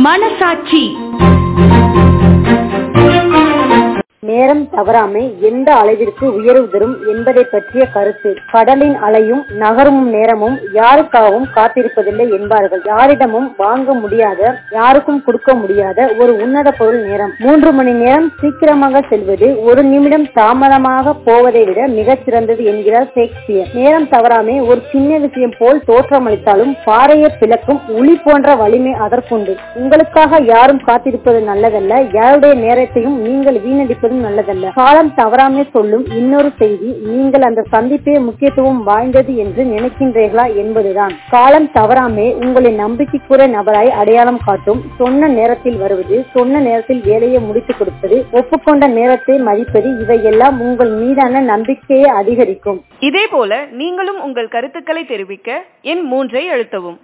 மனசாட்சி நேரம் தவறாமை எந்த அளவிற்கு உயர்வு தரும் என்பதை பற்றிய கருத்து கடலின் அலையும் நகரும் நேரமும் யாருக்காகவும் காத்திருப்பதில்லை என்பார்கள் யாரிடமும் வாங்க முடியாத யாருக்கும் கொடுக்க முடியாத ஒரு உன்னத பொருள் நேரம் மூன்று மணி நேரம் சீக்கிரமாக செல்வது ஒரு நிமிடம் தாமதமாக போவதை விட மிகச் சிறந்தது என்கிறார் ஷேக்ஸ்பியர் நேரம் தவறாமை ஒரு சின்ன விஷயம் போல் தோற்றமளித்தாலும் பாறையை பிளக்கும் உளி போன்ற வலிமை அதற்குண்டு உங்களுக்காக யாரும் காத்திருப்பது நல்லதல்ல யாருடைய நேரத்தையும் நீங்கள் வீணடிப்பதும் நல்லதல்ல காலம் தவறாமே சொல்லும் இன்னொரு செய்தி நீங்கள் அந்த சந்திப்பே முக்கியத்துவம் வாய்ந்தது என்று நினைக்கின்றீர்களா என்பதுதான் காலம் தவறாமே உங்களை நம்பிக்கைக்குரிய நபராய் அடையாளம் காட்டும் சொன்ன நேரத்தில் வருவது சொன்ன நேரத்தில் வேலையை முடித்துக் கொடுப்பது ஒப்புக்கொண்ட நேரத்தை மதிப்பது இவையெல்லாம் உங்கள் மீதான நம்பிக்கையை அதிகரிக்கும் இதேபோல நீங்களும் உங்கள் கருத்துக்களை தெரிவிக்க எண் மூன்றை அழுத்தவும்